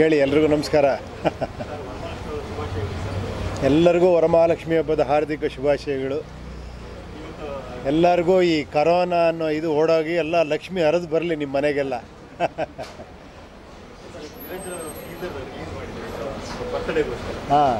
ಕೇಳಿ ಎಲ್ರಿಗೂ ನಮಸ್ಕಾರ ಎಲ್ಲರಿಗೂ ವರಮಹಾಲಕ್ಷ್ಮಿ ಹಬ್ಬದ ಹಾರ್ದಿಕ ಶುಭಾಶಯಗಳು ಎಲ್ಲರಿಗೂ ಈ ಕರೋನಾ ಅನ್ನೋ ಇದು ಓಡೋಗಿ ಎಲ್ಲ ಲಕ್ಷ್ಮಿ ಹರಿದು ಬರಲಿ ನಿಮ್ಮ ಮನೆಗೆಲ್ಲ ಹಾಂ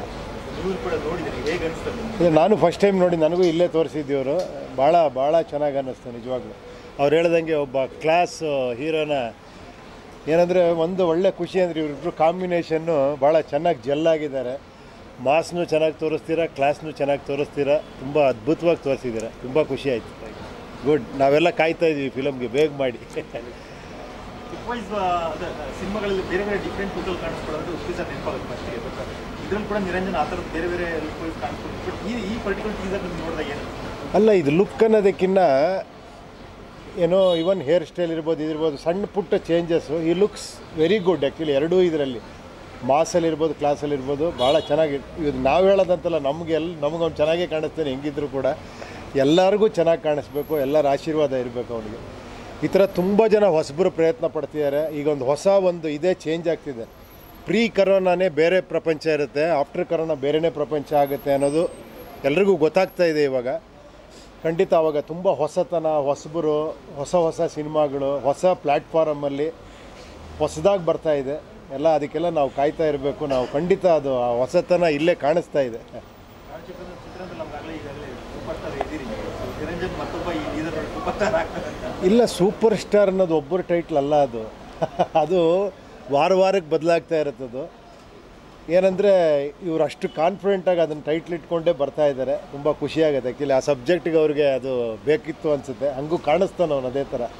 ಇದು ನಾನು ಫಸ್ಟ್ ಟೈಮ್ ನೋಡಿ ನನಗೂ ಇಲ್ಲೇ ತೋರಿಸಿದ್ದೀವರು ಭಾಳ ಭಾಳ ಚೆನ್ನಾಗಿ ಅನ್ನಿಸ್ತು ನಿಜವಾಗ್ಲೂ ಅವ್ರು ಹೇಳ್ದಂಗೆ ಒಬ್ಬ ಕ್ಲಾಸ್ ಹೀರೋನ ಏನಂದರೆ ಒಂದು ಒಳ್ಳೆ ಖುಷಿ ಅಂದರೆ ಇವರಿಬ್ಬರು ಕಾಂಬಿನೇಷನ್ನು ಭಾಳ ಚೆನ್ನಾಗಿ ಜೆಲ್ಲಾಗಿದ್ದಾರೆ ಮಾಸ್ನು ಚೆನ್ನಾಗಿ ತೋರಿಸ್ತೀರಾ ಕ್ಲಾಸ್ನು ಚೆನ್ನಾಗಿ ತೋರಿಸ್ತೀರಾ ತುಂಬ ಅದ್ಭುತವಾಗಿ ತೋರಿಸಿದ್ದೀರಾ ತುಂಬ ಖುಷಿ ಆಯಿತು ಗುಡ್ ನಾವೆಲ್ಲ ಕಾಯ್ತಾ ಇದ್ವಿ ಫಿಲಮ್ಗೆ ಬೇಗ ಮಾಡಿ ಲುಕ್ ವೈಸ್ ಸಿನಿಮಾಗಳಲ್ಲಿ ಬೇರೆ ಬೇರೆ ಡಿಫ್ರೆಂಟ್ ಲುಕಲ್ಲಿ ಕಾಣಿಸ್ಕೊಳ್ಳೋದು ಟೀಸರ್ ನೆನಪಾಗುತ್ತೆ ಫಸ್ಟಿಗೆ ಬೇಕಾದ್ರೆ ಇದ್ರಲ್ಲಿ ಕೂಡ ನಿರಂಜನ್ ಆ ಥರದ್ದು ಬೇರೆ ಬೇರೆ ಲುಕ್ ವೈಸ್ ಕಾಣಿಸ್ಕೊಳ್ಳೋದು ಬಟ್ ಈ ಈ ಪರ್ಟಿಕ್ಯುಲರ್ ಟೀಸರ್ ನೀವು ನೋಡಿದಾಗ ಏನು ಅಲ್ಲ ಇದು ಲುಕ್ ಅನ್ನೋದಕ್ಕಿಂತ ಏನೋ ಇವನ್ ಹೇರ್ ಸ್ಟೈಲ್ ಇರ್ಬೋದು ಇದಿರ್ಬೋದು ಸಣ್ಣ ಪುಟ್ಟ ಚೇಂಜಸ್ಸು ಈ ಲುಕ್ಸ್ ವೆರಿ ಗುಡ್ ಆ್ಯಕ್ಚುಲಿ ಎರಡೂ ಇದರಲ್ಲಿ ಮಾಸಲ್ಲಿರ್ಬೋದು ಕ್ಲಾಸಲ್ಲಿರ್ಬೋದು ಭಾಳ ಚೆನ್ನಾಗಿ ಇದು ನಾವು ಹೇಳೋದಂತಲ್ಲ ನಮಗೆ ಎಲ್ಲ ನಮಗೊಂದು ಚೆನ್ನಾಗೇ ಕಾಣಿಸ್ತಾನೆ ಹೆಂಗಿದ್ರು ಕೂಡ ಎಲ್ಲರಿಗೂ ಚೆನ್ನಾಗಿ ಕಾಣಿಸ್ಬೇಕು ಎಲ್ಲರ ಆಶೀರ್ವಾದ ಇರಬೇಕು ಅವನಿಗೆ ಈ ಥರ ತುಂಬ ಜನ ಹೊಸಬರು ಪ್ರಯತ್ನ ಪಡ್ತಿದ್ದಾರೆ ಈಗ ಒಂದು ಹೊಸ ಒಂದು ಇದೇ ಚೇಂಜ್ ಆಗ್ತಿದೆ ಪ್ರೀ ಕರೋನಾನೇ ಬೇರೆ ಪ್ರಪಂಚ ಇರುತ್ತೆ ಆಫ್ಟರ್ ಕರೋನಾ ಬೇರೆನೇ ಪ್ರಪಂಚ ಆಗುತ್ತೆ ಅನ್ನೋದು ಎಲ್ರಿಗೂ ಗೊತ್ತಾಗ್ತಾ ಇದೆ ಇವಾಗ ಖಂಡಿತ ಅವಾಗ ತುಂಬ ಹೊಸತನ ಹೊಸಬರು ಹೊಸ ಹೊಸ ಸಿನಿಮಾಗಳು ಹೊಸ ಪ್ಲ್ಯಾಟ್ಫಾರಮಲ್ಲಿ ಹೊಸದಾಗಿ ಬರ್ತಾ ಇದೆ ಎಲ್ಲ ಅದಕ್ಕೆಲ್ಲ ನಾವು ಕಾಯ್ತಾ ಇರಬೇಕು ನಾವು ಖಂಡಿತ ಅದು ಆ ಹೊಸತನ ಇಲ್ಲೇ ಕಾಣಿಸ್ತಾ ಇದೆ ಚಿತ್ರ ಚಿತ್ರದಲ್ಲಿ ನಮ್ಗಾಗಲೇ ಈಗಾಗಲೇ ಸೂಪರ್ ಸ್ಟಾರ್ ಇದ್ದೀರಿ So, ನಿರಂಜನ್ ಮತ್ತೊಬ್ಬ ಈ ಟೀಸರ್ ಸೂಪರ್ ಸ್ಟಾರ್ ಆಗ್ತಾರೆ ಅಂತ ಇಲ್ಲ ಸೂಪರ್ ಸ್ಟಾರ್ ಅನ್ನೋದು ಒಬ್ಬರ ಟೈಟ್ಲ್ ಅಲ್ಲ ಅದು ಅದು ವಾರ ವಾರಕ್ಕೆ ಬದಲಾಗ್ತಾ ಇರುತ್ತದು ಏನಂದರೆ ಇವರು ಅಷ್ಟು ಕಾನ್ಫಿಡೆಂಟಾಗಿ ಅದನ್ನು ಟೈಟ್ಲ್ ಇಟ್ಕೊಂಡೇ ಬರ್ತಾ ಇದ್ದಾರೆ ತುಂಬ ಖುಷಿಯಾಗುತ್ತೆ ಆ್ಯಕ್ಚುಲಿ ಆ ಸಬ್ಜೆಕ್ಟಿಗೆ ಅವ್ರಿಗೆ ಅದು ಬೇಕಿತ್ತು ಅನಿಸುತ್ತೆ ಹಂಗೂ ಕಾಣಿಸ್ತಾನೆ ಅವನು ಅದೇ ಥರ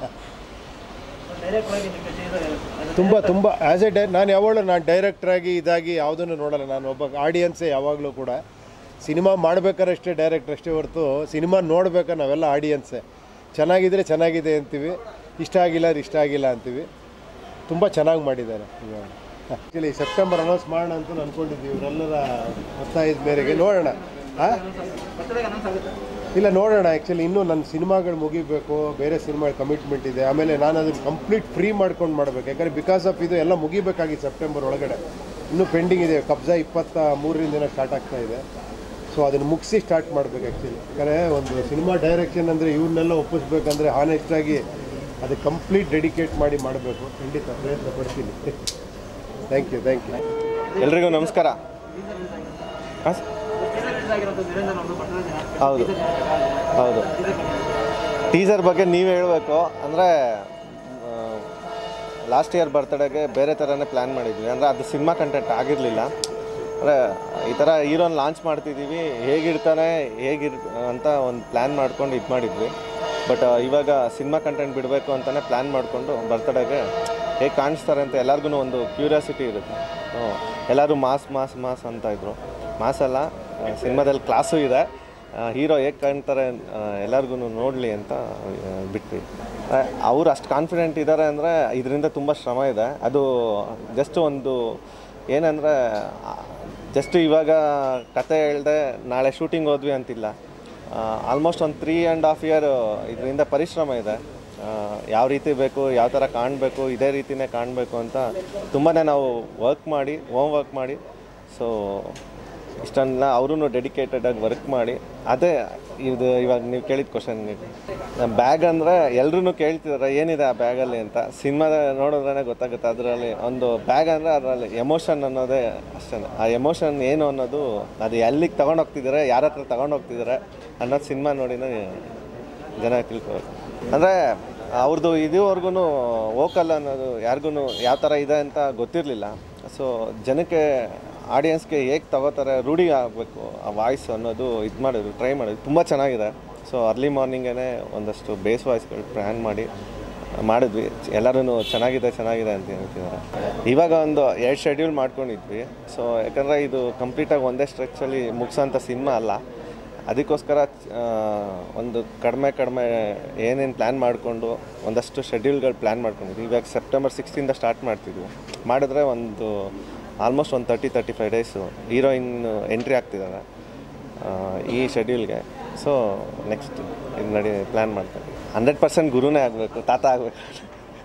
ತುಂಬ ತುಂಬ ಆ್ಯಸ್ ಎ ಡೈ ನಾನು ಯಾವಾಗಲೂ ನಾನು ಡೈರೆಕ್ಟ್ರಾಗಿ ಇದಾಗಿ ಯಾವುದನ್ನು ನೋಡಲ್ಲ ನಾನು ಒಬ್ಬ ಆಡಿಯನ್ಸೇ ಯಾವಾಗಲೂ ಕೂಡ ಸಿನಿಮಾ ಮಾಡ್ಬೇಕಾದ್ರೆ ಅಷ್ಟೇ ಡೈರೆಕ್ಟ್ರ್ ಅಷ್ಟೇ ಹೊರತು ಸಿನಿಮಾ ನೋಡ್ಬೇಕಾದ್ರೆ ನಾವೆಲ್ಲ ಆಡಿಯನ್ಸೇ ಚೆನ್ನಾಗಿದ್ರೆ ಚೆನ್ನಾಗಿದೆ ಅಂತೀವಿ ಇಷ್ಟ ಆಗಿಲ್ಲ ಅಂದ್ರೆ ಇಷ್ಟ ಆಗಿಲ್ಲ ಅಂತೀವಿ ತುಂಬ ಚೆನ್ನಾಗಿ ಮಾಡಿದ್ದಾರೆ ಇವಾಗ ಆ್ಯಕ್ಚುಲಿ ಸೆಪ್ಟೆಂಬರ್ ಅನೌನ್ಸ್ ಮಾಡೋಣ ಅಂತ ಅಂದ್ಕೊಂಡಿದ್ವಿ ಇವರೆಲ್ಲರ ಒತ್ತಾಯದ ಮೇರೆಗೆ ನೋಡೋಣ ಹಾಂ ಇಲ್ಲ ನೋಡೋಣ ಆ್ಯಕ್ಚುಲಿ ಇನ್ನೂ ನನ್ನ ಸಿನಿಮಾಗಳು ಮುಗಿಬೇಕು ಬೇರೆ ಸಿನಿಮಾಗಳ ಕಮಿಟ್ಮೆಂಟ್ ಇದೆ ಆಮೇಲೆ ನಾನು ಅದನ್ನು ಕಂಪ್ಲೀಟ್ ಫ್ರೀ ಮಾಡ್ಕೊಂಡು ಮಾಡಬೇಕು ಯಾಕಂದರೆ ಬಿಕಾಸ್ ಆಫ್ ಇದು ಎಲ್ಲ ಮುಗಿಬೇಕಾಗಿತ್ತು ಸೆಪ್ಟೆಂಬರ್ ಒಳಗಡೆ ಇನ್ನೂ ಪೆಂಡಿಂಗ್ ಇದೆ ಕಬ್ಜಾ ಇಪ್ಪತ್ತ ಮೂರರಿಂದ ದಿನ ಸ್ಟಾರ್ಟ್ ಆಗ್ತಾ ಇದೆ ಸೊ ಅದನ್ನು ಮುಗಿಸಿ ಸ್ಟಾರ್ಟ್ ಮಾಡಬೇಕು ಆ್ಯಕ್ಚುಲಿ ಯಾಕಂದರೆ ಒಂದು ಸಿನಿಮಾ ಡೈರೆಕ್ಷನ್ ಅಂದರೆ ಇವನ್ನೆಲ್ಲ ಒಪ್ಪಿಸ್ಬೇಕಂದ್ರೆ ಹಾನೆಸ್ಟಾಗಿ ಅದಕ್ಕೆ ಕಂಪ್ಲೀಟ್ ಡೆಡಿಕೇಟ್ ಮಾಡಿ ಮಾಡಬೇಕು ಖಂಡಿತ ಪ್ರಯತ್ನ ಪಡ್ತೀನಿ ಥ್ಯಾಂಕ್ ಯು ಥ್ಯಾಂಕ್ ಯು ಎಲ್ರಿಗೂ ನಮಸ್ಕಾರ ಹಾಂ ಸರ್? ಹೌದು ಹೌದು ಟೀಸರ್ ಬಗ್ಗೆ ನೀವು ಹೇಳಬೇಕು ಅಂದರೆ ಲಾಸ್ಟ್ ಇಯರ್ ಬರ್ತಡೇಗೆ ಬೇರೆ ಥರನೇ ಪ್ಲ್ಯಾನ್ ಮಾಡಿದ್ವಿ ಅಂದರೆ ಅದು ಸಿನಿಮಾ ಕಂಟೆಂಟ್ ಆಗಿರಲಿಲ್ಲ ಅಂದರೆ ಈ ಥರ ಹೀರೋನ್ ಲಾಂಚ್ ಮಾಡ್ತಿದ್ದೀವಿ ಹೇಗಿರ್ತಾನೆ ಹೇಗಿರ್ ಅಂತ ಒಂದು ಪ್ಲ್ಯಾನ್ ಮಾಡ್ಕೊಂಡು ಇದು ಮಾಡಿದ್ವಿ ಬಟ್ ಇವಾಗ ಸಿನಿಮಾ ಕಂಟೆಂಟ್ ಬಿಡಬೇಕು ಅಂತಲೇ ಪ್ಲ್ಯಾನ್ ಮಾಡಿಕೊಂಡು ಬರ್ತಡೇಗೆ ಹೇಗೆ ಕಾಣಿಸ್ತಾರೆ ಅಂತ ಎಲ್ಲರಿಗೂ ಒಂದು ಕ್ಯೂರಿಯಾಸಿಟಿ ಇರುತ್ತೆ ಹ್ಮ್. ಎಲ್ಲರೂ ಮಾಸ್ ಮಾಸ್ ಮಾಸ್ ಅಂತ ಇದ್ರು ಮಾಸ್ ಅಲ್ಲ ಸಿನಿಮಾದಲ್ಲಿ ಕ್ಲಾಸು ಇದೆ ಹೀರೋ ಹೇಗೆ ಕಾಣ್ತಾರೆ ಎಲ್ಲರಿಗೂ ನೋಡಲಿ ಅಂತ ಆ, ಬಿಟ್ವಿ ಅವ್ರು ಅಷ್ಟು ಕಾನ್ಫಿಡೆಂಟ್ ಇದ್ದಾರೆ ಅಂದರೆ ಇದರಿಂದ ತುಂಬ ಶ್ರಮ ಇದೆ ಅದು ಜಸ್ಟ್ ಒಂದು ಏನಂದರೆ ಜಸ್ಟ್ ಇವಾಗ ಕತೆ ಹೇಳ್ದೆ ನಾಳೆ ಶೂಟಿಂಗ್ ಹೋದ್ವಿ ಅಂತಿಲ್ಲ ಆಲ್ಮೋಸ್ಟ್ ಒಂದು ತ್ರೀ ಆ್ಯಂಡ್ ಹಾಫ್ ಇಯರ್ ಇದರಿಂದ ಪರಿಶ್ರಮ ಇದೆ ಆ, ಯಾವ ರೀತಿ ಬೇಕು ಯಾವ ಥರ ಕಾಣಬೇಕು ಇದೇ ರೀತಿನೇ ಕಾಣಬೇಕು ಅಂತ ತುಂಬಾ ನಾವು ವರ್ಕ್ ಮಾಡಿ ಹೋಮ್ ವರ್ಕ್ ಮಾಡಿ ಸೊ ಇಷ್ಟನ್ನ ಅವರು ಡೆಡಿಕೇಟೆಡಾಗಿ ವರ್ಕ್ ಮಾಡಿ ಅದೇ ಇದು ಇವಾಗ ನೀವು ಕೇಳಿದ ಕ್ವಶನ್ ಬ್ಯಾಗ್ ಅಂದರೆ ಎಲ್ಲರೂ ಕೇಳ್ತಿದ್ದಾರೆ ಏನಿದೆ ಆ ಬ್ಯಾಗಲ್ಲಿ ಅಂತ ಸಿನಿಮಾದ ನೋಡಿದ್ರೇ ಗೊತ್ತಾಗುತ್ತೆ ಅದರಲ್ಲಿ ಒಂದು ಬ್ಯಾಗ್ ಅಂದರೆ ಅದರಲ್ಲಿ ಎಮೋಷನ್ ಅನ್ನೋದೇ ಅಷ್ಟೇ ಆ ಎಮೋಷನ್ ಏನು ಅನ್ನೋದು ಅದು ಎಲ್ಲಿಗೆ ತೊಗೊಂಡೋಗ್ತಿದ್ದಾರೆ ಯಾರ ಹತ್ರ ತೊಗೊಂಡೋಗ್ತಿದ್ದಾರೆ ಅನ್ನೋದು ಸಿನಿಮಾ ನೋಡಿನೇ ಜನ ತಿಳ್ಕೋಬೇಕು ಅಂದರೆ ಅವ್ರದ್ದು ಇದುವರೆಗೂ ವೋಕಲ್ ಅನ್ನೋದು ಯಾರಿಗೂ ಯಾವ ಥರ ಇದೆ ಅಂತ ಗೊತ್ತಿರಲಿಲ್ಲ ಸೊ ಜನಕ್ಕೆ ಆಡಿಯನ್ಸ್ಗೆ ಹೇಗೆ ತಗೋತಾರೆ ರೂಢಿ ಆಗಬೇಕು ಆ ವಾಯ್ಸ್ ಅನ್ನೋದು ಇದು ಮಾಡಿದ್ರು ಟ್ರೈ ಮಾಡಿದ್ರು ತುಂಬ ಚೆನ್ನಾಗಿದೆ ಸೊ ಅರ್ಲಿ ಮಾರ್ನಿಂಗೇ ಒಂದಷ್ಟು ಬೇಸ್ ವಾಯ್ಸ್ಗಳು ಪ್ಲ್ಯಾನ್ ಮಾಡಿ ಮಾಡಿದ್ವಿ ಎಲ್ಲರೂ ಚೆನ್ನಾಗಿದೆ ಚೆನ್ನಾಗಿದೆ ಅಂತ ಹೇಳ್ತಿದ್ದಾರೆ ಇವಾಗ ಒಂದು ಎರಡು ಶೆಡ್ಯೂಲ್ ಮಾಡ್ಕೊಂಡಿದ್ವಿ ಸೊ ಯಾಕಂದರೆ ಇದು ಕಂಪ್ಲೀಟಾಗಿ ಒಂದೇ ಸ್ಟ್ರೆಚ್ಚಲ್ಲಿ ಮುಗಿಸೋಂಥ ಸಿನಿಮಾ ಅಲ್ಲ ಅದಕ್ಕೋಸ್ಕರ ಆ, ಒಂದು ಕಡಿಮೆ ಕಡಿಮೆ ಏನೇನು ಪ್ಲ್ಯಾನ್ ಮಾಡಿಕೊಂಡು ಒಂದಷ್ಟು ಶೆಡ್ಯೂಲ್ಗಳು ಪ್ಲ್ಯಾನ್ ಮಾಡ್ಕೊಂಡಿದ್ವಿ ಇವಾಗ ಸೆಪ್ಟೆಂಬರ್ ಸಿಕ್ಸ್ತಿಂದ ಸ್ಟಾರ್ಟ್ ಮಾಡ್ತಿದ್ವಿ ಮಾಡಿದ್ರೆ ಒಂದು ಆಲ್ಮೋಸ್ಟ್ ಒಂದು thirty thirty five days heroine entry ಆಗ್ತಿದ್ದಾರೆ ಆ, ಈ ಶೆಡ್ಯೂಲ್ಗೆ ಸೊ ನೆಕ್ಸ್ಟ್ ಇದು ನಡಿ ಪ್ಲ್ಯಾನ್ ಮಾಡ್ತಾರೆ ಹಂಡ್ರೆಡ್ ಪರ್ಸೆಂಟ್ ಗುರುನೇ ಆಗಬೇಕು ತಾತ ಆಗಬೇಕು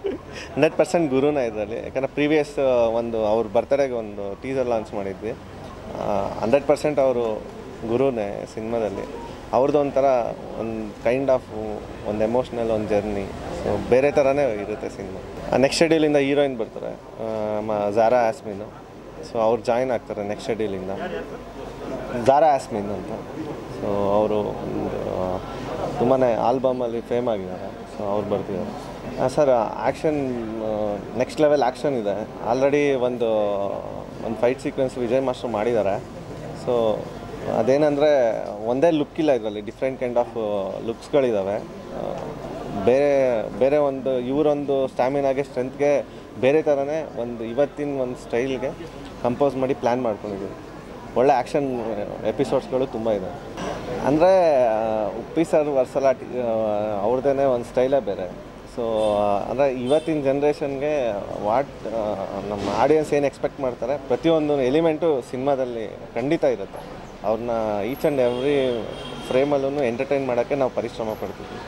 ಹಂಡ್ರೆಡ್ ಪರ್ಸೆಂಟ್ ಗುರುನ ಇದರಲ್ಲಿ ಯಾಕಂದರೆ ಪ್ರೀವಿಯಸ್ ಒಂದು ಅವ್ರ ಬರ್ತಡೇಗೆ ಒಂದು ಟೀಸರ್ ಲಾಂಚ್ ಮಾಡಿದ್ವಿ ಹಂಡ್ರೆಡ್ ಪರ್ಸೆಂಟ್ ಅವರು ಗುರುನೇ ಸಿನಿಮಾದಲ್ಲಿ ಅವ್ರದ್ದು ಒಂಥರ ಒಂದು ಕೈಂಡ್ ಆಫ್ ಒಂದು ಎಮೋಷ್ನಲ್ ಒಂದು ಜರ್ನಿ ಸೊ ಬೇರೆ ಥರನೇ ಇರುತ್ತೆ ಸಿನಿಮಾ ನೆಕ್ಸ್ಟ್ ಶೆಡ್ಯೂಲಿಂದ ಹೀರೋಯಿನ್ ಬರ್ತಾರೆ ಆ, ಮ ಝಾರಾ ಆಸ್ಮಿನು ಸೊ ಅವ್ರು ಜಾಯಿನ್ ಆಗ್ತಾರೆ ನೆಕ್ಸ್ಟ್ ಶೆಡ್ಯೂಲಿಂದ ಝಾರಾ ಆಸ್ಮಿನ್ ಅಂತ ಸೊ ಅವರು ಒಂದು ತುಂಬಾ ಆಲ್ಬಮಲ್ಲಿ ಫೇಮ್ ಆಗಿದ್ದಾರೆ ಸೊ ಅವ್ರು ಬರ್ತಿದ್ದಾರೆ sir action next level action ಇದೆ ಆಲ್ರೆಡಿ ಒಂದು ಒಂದು ಫೈಟ್ ಸೀಕ್ವೆನ್ಸ್ ವಿಜಯ್ ಮಾಸ್ಟರ್ ಮಾಡಿದ್ದಾರೆ ಸೊ ಅದೇನಂದರೆ ಒಂದೇ ಲುಕ್ ಇಲ್ಲ ಇದರಲ್ಲಿ ಡಿಫ್ರೆಂಟ್ ಕೈಂಡ್ ಆಫ್ ಲುಕ್ಸ್ಗಳಿದ್ದಾವೆ ಬೇರೆ ಬೇರೆ ಒಂದು ಇವರೊಂದು ಸ್ಟ್ಯಾಮಿನಾಗೆ ಸ್ಟ್ರೆಂತ್ಗೆ ಬೇರೆ ಥರನೇ ಒಂದು ಇವತ್ತಿನ ಒಂದು ಸ್ಟೈಲ್ಗೆ ಕಂಪೋಸ್ ಮಾಡಿ ಪ್ಲ್ಯಾನ್ ಮಾಡ್ಕೊಂಡಿದ್ದೀವಿ ಒಳ್ಳೆ ಆ್ಯಕ್ಷನ್ ಎಪಿಸೋಡ್ಸ್ಗಳು ತುಂಬ ಇದೆ ಅಂದರೆ ಉಪ್ಪಿ ಸರ್ ವರ್ಸಲಾಟಿ ಅವ್ರದ್ದೇ ಒಂದು ಸ್ಟೈಲೇ ಬೇರೆ ಸೊ ಅಂದರೆ ಇವತ್ತಿನ ಜನ್ರೇಷನ್ಗೆ ವಾಟ್ ನಮ್ಮ ಆಡಿಯನ್ಸ್ ಏನು ಎಕ್ಸ್ಪೆಕ್ಟ್ ಮಾಡ್ತಾರೆ ಪ್ರತಿಯೊಂದು ಎಲಿಮೆಂಟು ಸಿನಿಮಾದಲ್ಲಿ ಖಂಡಿತ ಇರುತ್ತೆ ಅವ್ರನ್ನ ಈಚ್ ಆ್ಯಂಡ್ ಎವ್ರಿ ಫ್ರೇಮಲ್ಲೂ ಎಂಟರ್ಟೈನ್ ಮಾಡೋಕ್ಕೆ ನಾವು ಪರಿಶ್ರಮ ಪಡ್ತೀವಿ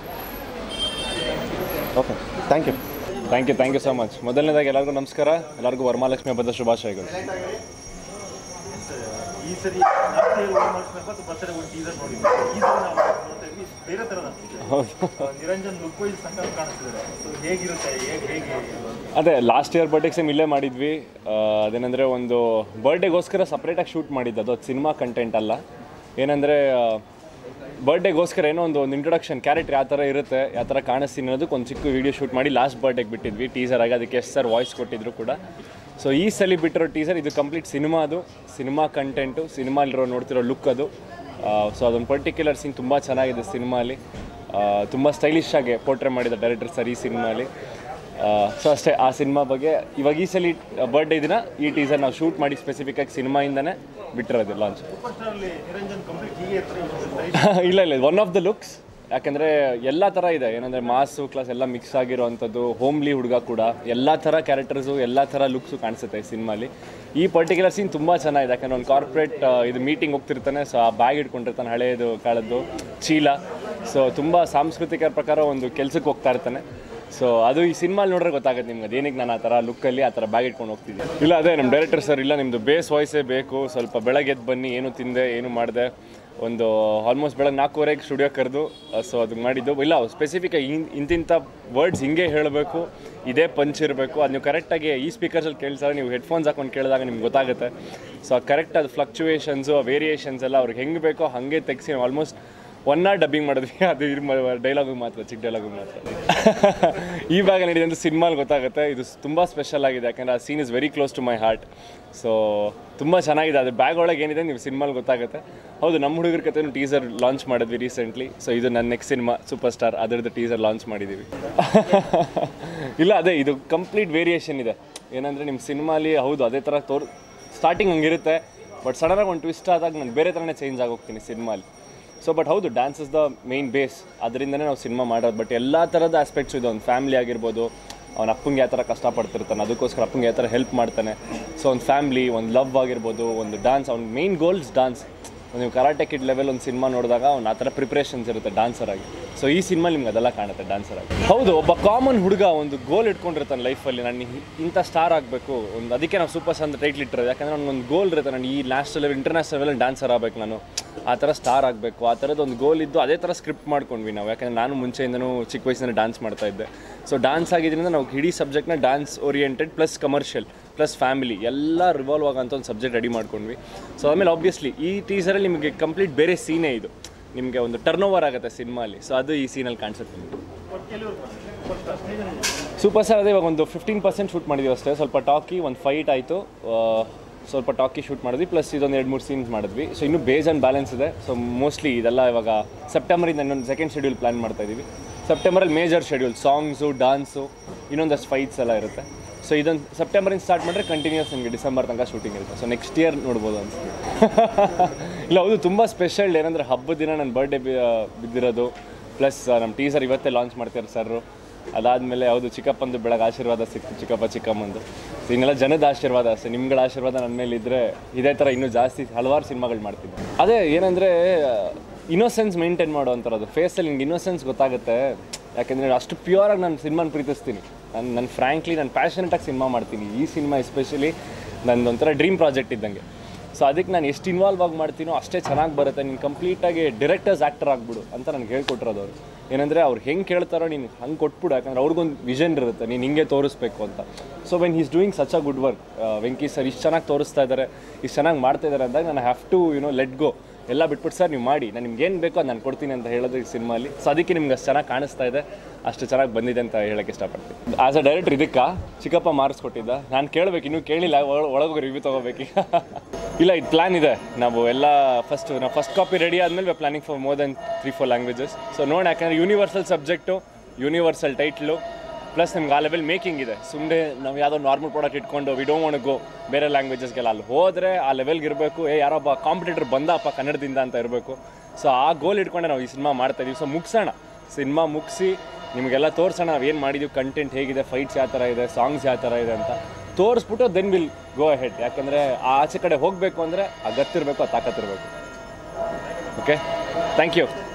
okay thank you thank you thank you so much ಮೊದಲನೇದಾಗಿ ಎಲ್ಲರಿಗೂ ನಮಸ್ಕಾರ ಎಲ್ಲರಿಗೂ ವರಮಹಾಲಕ್ಷ್ಮಿ ಹಬ್ಬದ ಶುಭಾಶಯಗಳು ಈ ಸರಿ ಲಾಸ್ಟ್ ಇಯರ್ ಮತ್ತು ಬರ್ತಡೇ ಒಂದು ಟೀಸರ್ ನೋಡಿದ್ವಿ ಈ ಸರಿ ನಾವು ನೋಡ್ತಾ ಇದ್ವಿ ಬೇರೆ ಥರದ ಅನ್ಸುತ್ತೆ ನಿರಂಜನ್ ಲುಕ್ ವೈಸ್ ಸಂಕಲ್ಪ ಕಾಣಿಸ್ತಿದ್ದಾರೆ ಸೊ ಹೇಗಿರುತ್ತೆ ಹೇಗೆ ಹೇಗೆ ಅದೇ ಲಾಸ್ಟ್ ಇಯರ್ ಬರ್ಡೇಗೆ ಸೇಮ್ ಇಲ್ಲೇ ಮಾಡಿದ್ವಿ ಆ, ಅದೇನಂದರೆ ಒಂದು ಬರ್ಡೇಗೋಸ್ಕರ ಸಪ್ರೇಟಾಗಿ ಶೂಟ್ ಮಾಡಿದ್ದು ಅದು ಸಿನಿಮಾ ಕಂಟೆಂಟ್ ಅಲ್ಲ ಏನಂದರೆ ಬರ್ಡೇಗೋಸ್ಕರ ಏನೋ ಒಂದು ಒಂದು ಇಂಟ್ರೊಡಕ್ಷನ್ ಕ್ಯಾರೆಕ್ಟರ್ ಯಾವ ಥರ ಇರುತ್ತೆ ಯಾವ ಥರ ಕಾಣಿಸ್ತೀನಿ ಅನ್ನೋದಕ್ಕೆ ಒಂದು ಚಿಕ್ಕ ವೀಡಿಯೋ ಶೂಟ್ ಮಾಡಿ ಲಾಸ್ಟ್ ಬರ್ಡೇಗೆ ಬಿಟ್ಟಿದ್ವಿ ಟೀಸರ್ ಆಗಿ ಅದಕ್ಕೆ ಎಷ್ಟು ಸರ್ ವಾಯ್ಸ್ ಕೊಟ್ಟಿದ್ರು ಕೂಡ ಸೊ ಈ ಸಲ ಬಿಟ್ಟಿರೋ ಟೀಸರ್ ಇದು ಕಂಪ್ಲೀಟ್ ಸಿನಿಮಾ ಅದು ಸಿನಿಮಾ ಕಂಟೆಂಟು ಸಿನಿಮಾಲಿರೋ ನೋಡ್ತಿರೋ ಲುಕ್ ಅದು ಸೊ ಅದೊಂದು ಪರ್ಟಿಕ್ಯುಲರ್ ಸೀನ್ ತುಂಬ ಚೆನ್ನಾಗಿದೆ ಸಿನಿಮಾಲಿ ತುಂಬ ಸ್ಟೈಲಿಶ್ ಆಗಿ ಪೋರ್ಟ್ರೇ ಮಾಡಿದ ಡೈರೆಕ್ಟರ್ ಸರ್ ಈ ಸಿನಿಮಾಲಿ ಸೊ ಅಷ್ಟೇ ಆ ಸಿನಿಮಾ ಬಗ್ಗೆ ಇವಾಗ ಈ ಸಲ ಬರ್ಡೇ ದಿನ ಈ ಟೀಸರ್ ನಾವು ಶೂಟ್ ಮಾಡಿ ಸ್ಪೆಸಿಫಿಕ್ಕಾಗಿ ಸಿನಿಮಾಯಿಂದನೇ ಬಿಟ್ಟಿರೋದು ಲಾಂಚ್ ಸೂಪರ್ ಸ್ಟಾರಲ್ಲಿ ನಿರಂಜನ್ ಕಂಪ್ಲೀಟ್ ಹೀಗೆ ಇರ್ತಾರೆ ಇಲ್ಲ ಇಲ್ಲ ಒನ್ ಆಫ್ ದ ಲುಕ್ಸ್ ಯಾಕಂದರೆ ಎಲ್ಲ ಥರ ಇದೆ ಏನಂದರೆ ಮಾಸು ಕ್ಲಾಸ್ ಎಲ್ಲ ಮಿಕ್ಸ್ ಆಗಿರೋವಂಥದ್ದು ಹೋಮ್ಲಿ ಹುಡುಗ ಕೂಡ ಎಲ್ಲ ಥರ ಕ್ಯಾರೆಕ್ಟರ್ಸು ಎಲ್ಲ ಥರ ಲುಕ್ಸು ಕಾಣಿಸುತ್ತೆ ಈ ಸಿನಿಮಾಲಿ ಈ ಪರ್ಟಿಕ್ಯುಲರ್ ಸೀನ್ ತುಂಬ ಚೆನ್ನಾಗಿದೆ ಯಾಕಂದ್ರೆ ಒಂದು ಕಾರ್ಪೊರೇಟ್ ಇದು ಮೀಟಿಂಗ್ ಹೋಗ್ತಿರ್ತಾನೆ ಸೊ ಆ ಬ್ಯಾಗ್ ಇಟ್ಕೊಂಡಿರ್ತಾನೆ ಹಳೆಯದು ಕಾಳದ್ದು ಚೀಲ ಸೊ ತುಂಬ ಸಾಂಸ್ಕೃತಿಕ ಪ್ರಕಾರ ಒಂದು ಕೆಲಸಕ್ಕೆ ಹೋಗ್ತಾ ಇರ್ತಾನೆ ಸೊ ಅದು ಈ ಸಿನಿಮಾಲಿ ನೋಡ್ರೆ ಗೊತ್ತಾಗುತ್ತೆ ನಿಮ್ಗೆ ಅದೇನಿಗೆ ನಾನು ಆ ಥರ ಲುಕ್ಕಲ್ಲಿ ಆ ಥರ ಬ್ಯಾಗ್ ಇಟ್ಕೊಂಡು ಹೋಗ್ತಿದ್ದೆ ಇಲ್ಲ ಅದೇ ನಮ್ಮ ಡೈರೆಕ್ಟರ್ ಸರ್ ಇಲ್ಲ ನಿಮ್ಮದು ಬೇಸ್ ವಾಯ್ಸೇ ಬೇಕು ಸ್ವಲ್ಪ ಬೆಳಗ್ಗೆ ಎದ್ದು ಬನ್ನಿ ಏನು ತಿಂದೆ ಏನು ಮಾಡಿದೆ ಒಂದು ಆಲ್ಮೋಸ್ಟ್ ಬೆಳಗ್ಗೆ ನಾಲ್ಕೂವರೆಗೆ ಸ್ಟುಡಿಯೋ ಕರೆದು ಸೊ ಅದು ಮಾಡಿದ್ದು ಇಲ್ಲ ಸ್ಪೆಸಿಫಿಕ್ ಇಂತಿಂಥ ವರ್ಡ್ಸ್ ಹಿಂಗೆ ಹೇಳಬೇಕು ಇದೇ ಪಂಚ್ ಇರಬೇಕು ಅದು ನೀವು ಕರೆಕ್ಟಾಗಿ ಈ ಸ್ಪೀಕರ್ಸಲ್ಲಿ ಕೇಳಿಸಿದ್ರೆ ನೀವು ಹೆಡ್ಫೋನ್ಸ್ ಹಾಕೊಂಡು ಕೇಳಿದಾಗ ನಿಮ್ಗೆ ಗೊತ್ತಾಗುತ್ತೆ ಸೊ ಕರೆಕ್ಟ್ ಅದು ಫ್ಲಕ್ಚುಯೇಷನ್ಸು ಆ ವೇರಿಯೇಷನ್ಸ್ ಎಲ್ಲ ಅವ್ರಿಗೆ ಹೆಂಗೆ ಬೇಕೋ ಹಾಗೆ ತೆಗ್ಸಿ ನಾವು ಆಲ್ಮೋಸ್ಟ್ ಒನ್ ಅವರ್ ಡಬ್ಬಿಂಗ್ ಮಾಡಿದ್ವಿ ಅದು ಡೈಲಾಗು ಮಾತ್ರ ಚಿಕ್ಕ ಡೈಲಾಗು ಮಾತ್ರ ಈ ಭಾಗ ನಡೆದಿದೆ ಅಂತ ಸಿನಿಮಾಲ್ ಗೊತ್ತಾಗುತ್ತೆ ಇದು ತುಂಬ ಸ್ಪೆಷಲ್ ಆಗಿದೆ ಯಾಕಂದರೆ ಆ scene is very close to my heart so ತುಂಬ ಚೆನ್ನಾಗಿದೆ ಅದು ಬ್ಯಾಗ್ ಒಳಗೆ ಏನಿದೆ ನೀವು ಸಿನಿಮಾಲ್ ಗೊತ್ತಾಗುತ್ತೆ ಹೌದು ನಮ್ಮ ಹುಡುಗರ ಕಥೆನೂ ಟೀಸರ್ ಲಾಂಚ್ ಮಾಡಿದ್ವಿ ರೀಸೆಂಟ್ಲಿ ಸೊ ಇದು ನನ್ನ ನೆಕ್ಸ್ಟ್ ಸಿನಿಮಾ ಸೂಪರ್ ಸ್ಟಾರ್ ಅದರದ್ದು ಟೀಸರ್ ಲಾಂಚ್ ಮಾಡಿದ್ದೀವಿ ಇಲ್ಲ ಅದೇ ಇದು ಕಂಪ್ಲೀಟ್ ವೇರಿಯೇಷನ್ ಇದೆ ಏನಂದರೆ ನಿಮ್ಮ ಸಿನಿಮಾಲಿ ಹೌದು ಅದೇ ಥರ ತೋರ್ ಸ್ಟಾರ್ಟಿಂಗ್ ಹಂಗಿರುತ್ತೆ ಬಟ್ ಸಡನ್ನಾಗಿ ಒಂದು ಟ್ವಿಸ್ಟ್ ಆದಾಗ ನಾನು ಬೇರೆ ಥರನೇ ಚೇಂಜ್ ಆಗೋಗ್ತೀನಿ ಸಿನಿಮಾಲಿ ಸೊ ಬಟ್ ಹೌದು dance is the main base ಅದರಿಂದನೇ ನಾವು ಸಿನಿಮಾ ಮಾಡೋದು ಬಟ್ ಎಲ್ಲ ಥರದ ಆಸ್ಪೆಕ್ಟ್ಸ್ ಇದೆ ಒಂದು ಫ್ಯಾಮಿಲಿ ಆಗಿರ್ಬೋದು ಅವ್ನ ಅಪ್ಪಂಗೆ ಯಾವ ಥರ ಕಷ್ಟಪಡ್ತಿರ್ತಾನೆ ಅದಕ್ಕೋಸ್ಕರ ಅಪ್ಪಂಗೆ ಯಾವ ಥರ ಹೆಲ್ಪ್ ಮಾಡ್ತಾನೆ ಸೊ ಒಂದು ಫ್ಯಾಮ್ಲಿ ಒಂದು ಲವ್ ಆಗಿರ್ಬೋದು ಒಂದು ಡ್ಯಾನ್ಸ್ ಅವ್ನ ಮೇನ್ ಗೋಲ್ಸ್ ಡ್ಯಾನ್ಸ್ ನೀವು ಕರಾಟೆ ಕಿಡ್ ಲೆವೆಲ್ ಒಂದು ಸಿನಿಮಾ ನೋಡಿದಾಗ ಅವ್ನು ಆ ಥರ ಪ್ರಿಪ್ರೇಷನ್ಸ್ ಇರುತ್ತೆ ಡ್ಯಾನ್ಸರ್ ಆಗಿ ಸೊ ಈ ಸಿನಿಮಾ ನಿಮ್ಗೆ ಅದೆಲ್ಲ ಕಾಣುತ್ತೆ ಡ್ಯಾನ್ಸರ್ ಆಗಿ ಹೌದು ಒಬ್ಬ ಕಾಮನ್ ಹುಡುಗ ಒಂದು ಗೋಲ್ ಇಟ್ಕೊಂಡಿರ್ತಾನೆ ಲೈಫಲ್ಲಿ ನಾನು ಹಿ- ಇಂಥ ಸ್ಟಾರ್ ಆಗಬೇಕು ಒಂದು ಅದಕ್ಕೆ ನಾವು ಸೂಪರ್ ಸ್ಟಾರ್ ಅಂತ ಟೈಟ್ಲ್ ಇಟ್ಟಿರೋದು ಯಾಕಂದ್ರೆ ಒಂದು ಗೋಲ್ ಇರುತ್ತೆ ನಾನು ಈ national level international level dancer ಆಗಬೇಕು ನಾನು ಆ ಥರ ಸ್ಟಾರ್ ಆಗಬೇಕು ಆ ಥರದ್ದು ಒಂದು ಗೋಲ್ ಇದ್ದು ಅದೇ ಥರ ಸ್ಕ್ರಿಪ್ಟ್ ಮಾಡ್ಕೊಂಡ್ವಿ ನಾವು ಯಾಕಂದ್ರೆ ನಾನು ಮುಂಚೆಯಿಂದನೂ ಚಿಕ್ಕ ವಯಸ್ಸಿನ ಡ್ಯಾನ್ಸ್ ಮಾಡ್ತಾ ಇದ್ದೆ ಸೊ ಡ್ಯಾನ್ಸ್ ಆಗಿದ್ದರಿಂದ ನಾವು ಇಡೀ ಸಬ್ಜೆಕ್ಟ್ನ dance oriented plus commercial plus family ಎಲ್ಲ ರಿವಾಲ್ವ್ ಆಗೋಂಥ ಒಂದು ಸಬ್ಜೆಕ್ಟ್ ರೆಡಿ ಮಾಡ್ಕೊಂಡ್ವಿ ಸೊ ಆಮೇಲೆ ಆಬ್ವಿಯಸ್ಲಿ ಈ ಟೀಸರಲ್ಲಿ ನಿಮಗೆ ಕಂಪ್ಲೀಟ್ ಬೇರೆ ಸೀನೇ ಇದು ನಿಮಗೆ ಒಂದು ಟರ್ನ್ ಓವರ್ ಆಗುತ್ತೆ ಸಿನಿಮಾಲಿ ಸೊ ಅದು ಈ ಸೀನಲ್ಲಿ ಕಾಣಿಸುತ್ತೆ ನಿಮಗೆ ಸೂಪರ್ ಸ್ಟಾರ್ ಅದೇ ಇವಾಗ ಒಂದು ಫಿಫ್ಟೀನ್ ಪರ್ಸೆಂಟ್ ಶೂಟ್ ಮಾಡಿದ್ವಿ ಅಷ್ಟೇ ಸ್ವಲ್ಪ ಟಾಕಿ ಒಂದು ಫೈಟ್ ಆಯಿತು ಸ್ವಲ್ಪ ಟಾಕಿ ಶೂಟ್ ಮಾಡಿದ್ವಿ ಪ್ಲಸ್ ಇದೊಂದು ಎರಡು ಮೂರು ಸೀನ್ಸ್ ಮಾಡಿದ್ವಿ ಸೊ ಇನ್ನೂ ಬೇಸ್ ಆ್ಯಂಡ್ ಬ್ಯಾಲೆನ್ಸ್ ಇದೆ ಸೊ ಮೋಸ್ಟ್ಲಿ ಇದೆಲ್ಲ ಇವಾಗ ಸೆಪ್ಟೆಂಬರಿಂದ ಇನ್ನೊಂದು ಸೆಕೆಂಡ್ ಶೆಡ್ಯೂಲ್ ಪ್ಲ್ಯಾನ್ ಮಾಡ್ತಾ ಇದ್ದೀವಿ ಸೆಪ್ಟೆಂಬರಲ್ಲಿ ಮೇಜರ್ ಶೆಡ್ಯೂಲ್ ಸಾಂಗ್ಸು ಡಾನ್ಸು ಇನ್ನೊಂದಷ್ಟು ಫೈಟ್ಸ್ ಎಲ್ಲ ಇರುತ್ತೆ ಸೊ ಇದೊಂದು ಸೆಪ್ಟೆಂಬರಿಂದ ಸ್ಟಾರ್ಟ್ ಮಾಡಿದ್ರೆ ಕಂಟಿನ್ಯೂಸ್ ನಿಮಗೆ ಡಿಸೆಂಬರ್ ತನಕ ಶೂಟಿಂಗ್ ಇರುತ್ತೆ ಸೊ ನೆಕ್ಸ್ಟ್ ಇಯರ್ ನೋಡ್ಬೋದು ಅನ್ಸುತ್ತೆ ಇಲ್ಲ ಹೌದು ತುಂಬ ಸ್ಪೆಷಲ್ ಏನಂದರೆ ಹಬ್ಬದ ದಿನ ನನ್ನ ಬರ್ಡೇ ಬಿದ್ದಿರೋದು ಪ್ಲಸ್ ನಮ್ಮ ಟೀಸರ್ ಇವತ್ತೇ ಲಾಂಚ್ ಮಾಡ್ತಾರೆ ಸರ್ರು ಅದಾದಮೇಲೆ ಹೌದು ಚಿಕ್ಕಪ್ಪಂದು ಬೆಳಗ್ಗೆ ಆಶೀರ್ವಾದ ಸಿಕ್ತು ಚಿಕ್ಕಪ್ಪ ಚಿಕ್ಕಮ್ಮಂದು ಸೊ ಇನ್ನೆಲ್ಲ ಜನದ ಆಶೀರ್ವಾದ ಅಷ್ಟೇ ನಿಮ್ಗಳ ಆಶೀರ್ವಾದ ನನ್ನ ಮೇಲೆ ಇದ್ದರೆ ಇದೇ ಥರ ಇನ್ನೂ ಜಾಸ್ತಿ ಹಲವಾರು ಸಿನಿಮಾಗಳು ಮಾಡ್ತೀನಿ ಅದೇ ಏನಂದರೆ ಇನ್ನೋಸೆನ್ಸ್ ಮೇಂಟೈನ್ ಮಾಡೋ ಅಂತಾರದು ಫೇಸಲ್ಲಿ ನಿಮ್ಗೆ ಇನ್ನೋಸೆನ್ಸ್ ಗೊತ್ತಾಗುತ್ತೆ ಯಾಕೆಂದರೆ ಅಷ್ಟು ಪ್ಯೂರಾಗಿ ನಾನು ಸಿನಿಮಾನ ಪ್ರೀತಿಸ್ತೀನಿ ನಾನು ನಾನು ಫ್ರ್ಯಾಂಕ್ಲಿ ನಾನು ಪ್ಯಾಷನೆಟಾಗಿ ಸಿನಿಮಾ ಮಾಡ್ತೀನಿ ಈ ಸಿನಿಮಾ ಎಸ್ಪೆಷಲಿ ನಂದೊಂಥರ ಡ್ರೀಮ್ ಪ್ರಾಜೆಕ್ಟ್ ಇದ್ದಂಗೆ ಸೊ ಅದಕ್ಕೆ ನಾನು ಎಷ್ಟು ಇನ್ವಾಲ್ವ್ ಆಗಿ ಮಾಡ್ತೀನೋ ಅಷ್ಟೇ ಚೆನ್ನಾಗಿ ಬರುತ್ತೆ ನೀನು ಕಂಪ್ಲೀಟಾಗಿ ಡೈರೆಕ್ಟರ್ಸ್ ಆ್ಯಕ್ಟರ್ ಆಗ್ಬಿಡು ಅಂತ ನನಗೆ ಹೇಳ್ಕೊಟ್ಟಿರೋದು ಅವರು ಏನಂದರೆ ಅವ್ರು ಹೆಂಗೆ ಕೇಳ್ತಾರೋ ನೀನು ಹಂಗೆ ಕೊಟ್ಬಿಡು ಯಾಕಂದ್ರೆ ಅವ್ರಿಗೊಂದು ವಿಷನ್ ಇರುತ್ತೆ ನೀನು ಹಿಂಗೆ ತೋರಿಸ್ಬೇಕು ಅಂತ so when is doing such a good work Venki sir ಇಷ್ಟು ಚೆನ್ನಾಗಿ ತೋರಿಸ್ತಾ ಇದ್ದಾರೆ ಇಷ್ಟು ಚೆನ್ನಾಗಿ ಮಾಡ್ತಾ ಇದ್ದಾರೆ ಅಂದಾಗ ನಾನು have to you know let go ಎಲ್ಲ ಬಿಟ್ಬಿಟ್ಟು ಸರ್ ನೀವು ಮಾಡಿ ನಾನು ನಿಮ್ಗೆ ಏನು ಬೇಕೋ ಅದು ನಾನು ಕೊಡ್ತೀನಿ ಅಂತ ಹೇಳೋದು ಈ ಸಿನಿಮಾಲಿ ಸೊ ಅದಕ್ಕೆ ನಿಮ್ಗೆ ಅಷ್ಟು ಚೆನ್ನಾಗಿ ಕಾಣಿಸ್ತಾ ಇದೆ ಅಷ್ಟು ಚೆನ್ನಾಗಿ ಬಂದಿದೆ ಅಂತ ಹೇಳಕ್ಕೆ ಇಷ್ಟಪಡ್ತೀನಿ ಆಸ್ ಅ ಡೈರೆಕ್ಟರ್ ಇದಕ್ಕೆ ಚಿಕ್ಕಪ್ಪ ಮಾರಿಸ್ಕೊಟ್ಟಿದ್ದ ನಾನು ಕೇಳಬೇಕು ಇನ್ನೂ ಕೇಳಿಲ್ಲ ಒಳಗೋಗಿ ರಿವ್ಯೂ ತೊಗೋಬೇಕೀಗ ಇಲ್ಲ ಇದು ಪ್ಲ್ಯಾನ್ ಇದೆ ನಾವು ಎಲ್ಲ ಫಸ್ಟ್ ನಾವು ಫಸ್ಟ್ ಕಾಪಿ ರೆಡಿ ಆದಮೇಲೆ planning for more then three four languages so ನೋಡಿ ಯಾಕಂದರೆ universal subject universal title plus ನಿಮ್ಗೆ ಆ ಲೆವೆಲ್ ಮೇಕಿಂಗ್ ಇದೆ ಸುಮ್ಮನೆ ನಾವು ಯಾವುದೋ ನಾರ್ಮಲ್ ಪ್ರಾಡಕ್ಟ್ ಇಟ್ಕೊಂಡು ವಿ ಡೋಂಟ್ ವಾಂಟ್ ಗೋ ಬೇರೆ ಲ್ಯಾಂಗ್ವೇಜಸ್ಗೆಲ್ಲ ಅಲ್ಲಿ ಹೋದರೆ ಆ ಲೆವೆಲ್ಗೆ ಇರಬೇಕು ಏ ಯಾರೊಬ್ಬ ಕಾಂಪಿಟೇಟರ್ ಬಂದಪ್ಪ ಕನ್ನಡದಿಂದ ಅಂತ ಇರಬೇಕು ಸೊ ಆ ಗೋಲ್ ಇಟ್ಕೊಂಡೆ ನಾವು ಈ ಸಿನಿಮಾ ಮಾಡ್ತಾ ಇದೀವಿ ಸೊ ಮುಗಿಸೋಣ ಸಿನಿಮಾ ಮುಗಿಸಿ ನಿಮಗೆಲ್ಲ ತೋರಿಸೋಣ ನಾವು ಏನು ಮಾಡಿದ್ದೀವಿ ಕಂಟೆಂಟ್ ಹೇಗಿದೆ ಫೈಟ್ಸ್ ಯಾವ ಥರ ಇದೆ ಸಾಂಗ್ಸ್ ಯಾವ ಥರ ಇದೆ ಅಂತ ತೋರಿಸ್ಬಿಟ್ಟು ದೆನ್ ವಿಲ್ ಗೋ ಹೆಡ್ ಯಾಕಂದರೆ ಆ ಆಚೆ ಕಡೆ ಹೋಗಬೇಕು ಅಂದರೆ ಆ ಗತ್ತಿರಬೇಕು ಆ ತಾಕತ್ತಿರಬೇಕು ಓಕೆ ಥ್ಯಾಂಕ್ ಯು